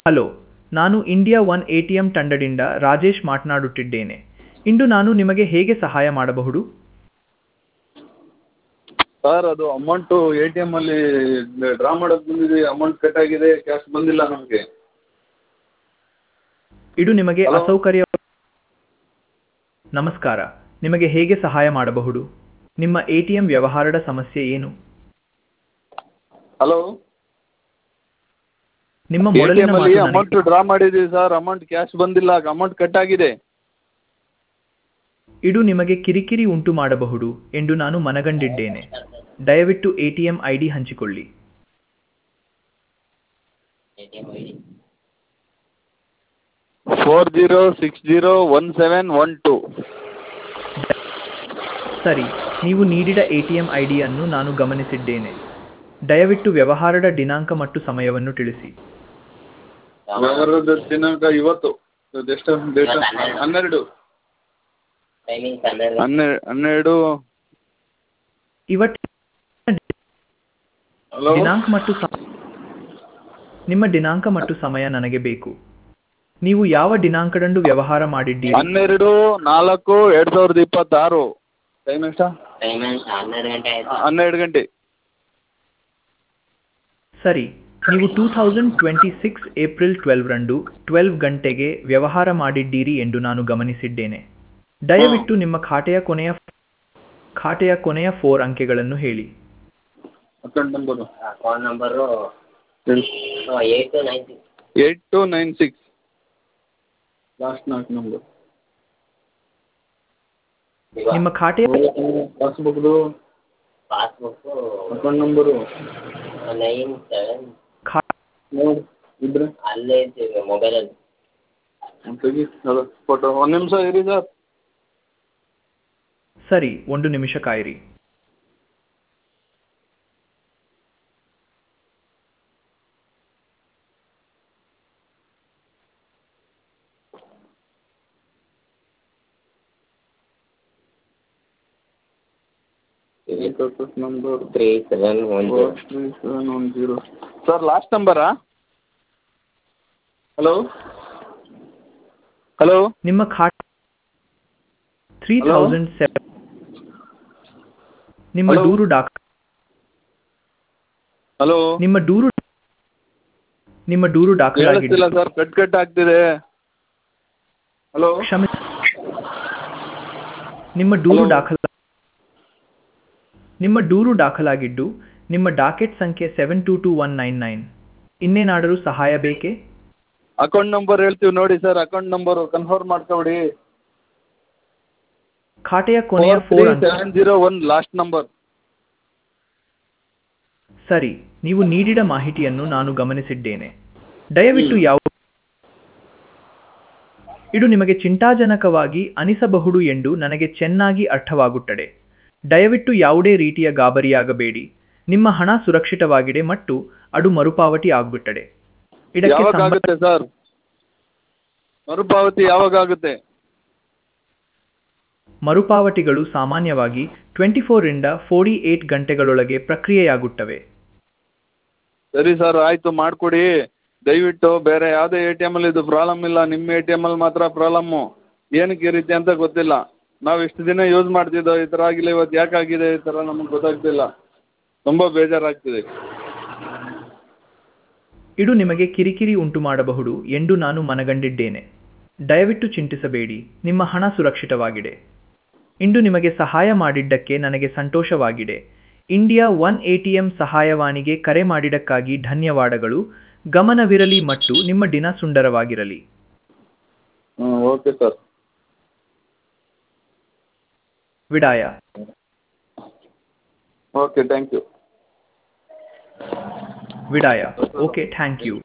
Hello ನಾನು India one A T M ತಂಡದಿಂದ ರಾಜೇಶ್ ಮಾತನಾಡುತ್ತಿದ್ದೇನೆ ಇಂದು ನಾನು ನಿಮಗೆ ಹೇಗೆ ಸಹಾಯ ಮಾಡಬಹುದು ಸರ್ ಅದು ಅಮೌಂಟು ಎ ಟಿ ಎಮ್ಮಲ್ಲಿ ಡ್ರಾ ಮಾಡೋಕ್ಕೆ ಬಂದಿದ್ದೀವಿ ಅಮೌಂಟ್ ಕಟ್ ಆಗಿದೆ ಕ್ಯಾಶ್ ಬಂದಿಲ್ಲ ನಮಗೆ ಇದು ನಿಮಗೆ Hello? ಅಸೌಕರ್ಯ ನಮಸ್ಕಾರ ನಿಮಗೆ ಹೇಗೆ ಸಹಾಯ ಮಾಡಬಹುದು ನಿಮ್ಮ ಎ ಟಿ ಎಂ ವ್ಯವಹಾರದ ಸಮಸ್ಯೆ ಏನು ಹಲೋ ನಿಮ್ಮ ಎ ಟಿ ಮೊದಲಿನ ಎಮ್ಮಲ್ಲಿ ಮಾತು ಅಮೌಂಟ್ ನನಗೆ- ಡ್ರಾ ಮಾಡಿದ್ದೀವಿ ಸರ್ ಅಮೌಂಟ್ ಕ್ಯಾಶ್ ಬಂದಿಲ್ಲ ಅಮೌಂಟ್ ಕಟ್ ಆಗಿದೆ ಇದು ನಿಮಗೆ ಕಿರಿಕಿರಿ ಉಂಟು ಮಾಡಬಹುದು ಎಂದು ನಾನು ಮನಗಂಡಿದ್ದೇನೆ ದಯವಿಟ್ಟು A T M I D ಹಂಚಿಕೊಳ್ಳಿ four zero six zero one seven one two ಸರಿ ನೀವು ನೀಡಿದ ಎ ಟಿ ಎಂ ಐ ಡಿಯನ್ನು ನಾನು ಗಮನಿಸಿದ್ದೇನೆ ದಯವಿಟ್ಟು ವ್ಯವಹಾರದ ದಿನಾಂಕ ಮತ್ತು ಸಮಯವನ್ನು ತಿಳಿಸಿ ವ್ಯವಹಾರದ ದಿನಾಂಕ ಇವತ್ತು ಎಷ್ಟು ಡೇಟ್ ಇವತ್ತು ಹನ್ನೆರಡು. ಹನ್ನೆರಡು ಟೈಮಿಂಗ್ಸ್ ಹನ್ನೆರಡು ಹನ್ನೆರಡು ಹನ್ನೆರಡು ಇವತ್ತು ಹಲೋ ದಿನಾಂಕ ಮತ್ತು ಸಮ- ನಿಮ್ಮ ದಿನಾಂಕ ಮತ್ತು ಸಮಯ ನನಗೆ ಬೇಕು ನೀವು ಯಾವ ದಿನಾಂಕದಂದು ವ್ಯವಹಾರ ಮಾಡಿದ್ದೀರಿ ಹನ್ನೆರಡು ನಾಲ್ಕು ಎರಡು ಸಾವಿರದ ಇಪ್ಪತ್ತಾರು ಟೈಮ್ ಎಷ್ಟಾ ಟೈಮಿಂಗ್ಸ್ ಹನ್ನೆರಡು ಗಂಟೆ ಆಯ್ತು ಹನ್ನೆರಡು ಗಂಟೆ ಸರಿ ನೀವು two thousand twenty six April twelve ರಂದು ಟ್ವೆಲ್ವ್ ಗಂಟೆಗೆ ವ್ಯವಹಾರ ಮಾಡಿದ್ದೀರಿ ಎಂದು ನಾನು ಗಮನಿಸಿದ್ದೇನೆ ದಯವಿಟ್ಟು ನಿಮ್ಮ ಖಾತೆಯ ಕೊನೆಯ ಖಾತೆಯ ಕೊನೆಯ ಫೋರ್ ಅಂಕೆಗಳನ್ನು ಹೇಳಿ account number account number eight two nine six eight two nine six last ನಾಲ್ಕು ನಂಬರ್ ನಿಮ್ಮ ಖಾತೆಯ ಪಾಸ್ಬುಕ್ದು passbook account number nine seven ಖಾ ನೋಡಿ ಇದ್ರೆ ಅಲ್ಲೇ ಇದ್ದೀವಿ ಮೊಬೈಲಲ್ಲಿ ತೆಗಿ ಅದು ಫೋಟೋ ಒಂದು ನಿಮಿಷ ಇರಿ ಸರ್ ಸರಿ ಒಂದು ನಿಮಿಷ ಕಾಯಿರಿ number three seven one zero three seven one zero sir last ನಂಬರಾ ಹಲೋ ಹಲೋ ನಿಮ್ಮ ಖಾತೆ ತ್ರೀ Hello? ಥೌಸಂಡ್ ಸೆವೆನ್ ನಿಮ್ಮ Hello? ದೂರು ದಾಖ ಹಲೋ ನಿಮ್ಮ ದೂರು ನಿಮ್ಮ ದೂರು ದಾಖಲಾಗಿದ್ದು ಕೇಳಿಸ್ತಿಲ್ಲ ಸರ್ ಕಟ್ ಕಟ್ ಆಗ್ತಿದೆ ಹಲೋ ಕ್ಷಮೆ ನಿಮ್ಮ ದೂರು Hello? ದಾಖಲ ನಿಮ್ಮ ದೂರು ದಾಖಲಾಗಿದ್ದು ನಿಮ್ಮ ಡಾಕೆಟ್ ಸಂಖ್ಯೆ seven two two one nine nine ಇನ್ನೇನಾದರೂ ಸಹಾಯ ಬೇಕೇ ಅಕೌಂಟ್ ನಂಬರ್ ಹೇಳ್ತೀವಿ ನೋಡಿ ಸರ್ ಅಕೌಂಟ್ ನಂಬರು ಕನ್ಫರ್ಮ್ ಮಾಡ್ಕೊಬಿಡಿ ಖಾತೆಯ ಕೊನೆಯ ಫೋರ್ ತ್ರೀ ಫೋರ್ ಅಂಕ seven zero one last number ಸರಿ ನೀವು ನೀಡಿದ ಮಾಹಿತಿಯನ್ನು ನಾನು ಗಮನಿಸಿದ್ದೇನೆ ದಯವಿಟ್ಟು ಯಾವ ಇದು ನಿಮಗೆ ಚಿಂತಾಜನಕವಾಗಿ ಅನಿಸಬಹುದು ಎಂದು ನನಗೆ ಚೆನ್ನಾಗಿ ಅರ್ಥವಾಗುತ್ತದೆ ದಯವಿಟ್ಟು ಯಾವುದೇ ರೀತಿಯ ಗಾಬರಿಯಾಗಬೇಡಿ ನಿಮ್ಮ ಹಣ ಸುರಕ್ಷಿತವಾಗಿದೆ ಮತ್ತು ಅದು ಮರುಪಾವತಿ ಆಗುತ್ತದೆ ಇದಕ್ಕೆ ಯಾವಾಗ ಸಂಬ- ಆಗುತ್ತೆ ಸರ್ ಮರುಪಾವತಿ ಯಾವಾಗ ಆಗುತ್ತೆ ಮರುಪಾವತಿಗಳು ಸಾಮಾನ್ಯವಾಗಿ ಟ್ವೆಂಟಿ ಫೋರಿಂದ ಫೋರ್ಟಿ ಏಟ್ ಗಂಟೆಗಳೊಳಗೆ ಪ್ರಕ್ರಿಯೆಯಾಗುತ್ತವೆ ಸರಿ ಸರ್ ಆಯಿತು ಮಾಡಿಕೊಡಿ ದಯವಿಟ್ಟು ಬೇರೆ ಯಾವುದೇ ಎ ಟಿ ಎಮಲ್ಲಿ ಇದು ಪ್ರಾಬ್ಲಮ್ ಇಲ್ಲ ನಿಮ್ಮ ಎ ಟಿ ಎಮಲ್ಲಿ ಮಾತ್ರ ಪ್ರಾಬ್ಲಮ್ಮು ಏನಕ್ಕೆ ಈ ರೀತಿ ಅಂತ ಗೊತ್ತಿಲ್ಲ ನಾವು ಇಷ್ಟು ದಿನ ಯೂಸ್ ಮಾಡ್ತಿದ್ದೋ ಈ ಥರ ಆಗಿಲ್ಲ ಇವತ್ತು ಯಾಕೆ ಆಗಿದೆ ಈ ಥರ ನಮಗೆ ಗೊತ್ತಾಗ್ತಿಲ್ಲ ತುಂಬ ಬೇಜಾರಾಗ್ತಿದೆ ಇದು ನಿಮಗೆ ಕಿರಿಕಿರಿ ಉಂಟು ಮಾಡಬಹುದು ಎಂದು ನಾನು ಮನಗಂಡಿದ್ದೇನೆ ದಯವಿಟ್ಟು ಚಿಂತಿಸಬೇಡಿ ನಿಮ್ಮ ಹಣ ಸುರಕ್ಷಿತವಾಗಿದೆ ಇಂದು ನಿಮಗೆ ಸಹಾಯ ಮಾಡಿದ್ದಕ್ಕೆ ನನಗೆ ಸಂತೋಷವಾಗಿದೆ ಇಂಡಿಯಾ ಒನ್ ಎಟಿಎಂ ಸಹಾಯವಾಣಿಗೆ ಕರೆ ಮಾಡಿದ್ದಕ್ಕಾಗಿ ಧನ್ಯವಾದಗಳು ಗಮನವಿರಲಿ ಮತ್ತು ನಿಮ್ಮ ದಿನ ಸುಂದರವಾಗಿರಲಿ ಹ್ಞೂ ಓಕೆ ಸರ್ ವಿದಾಯ ಓಕೆ ಥ್ಯಾಂಕ್ ಯು ವಿದಾಯ ಓಕೆ ಥ್ಯಾಂಕ್ ಯು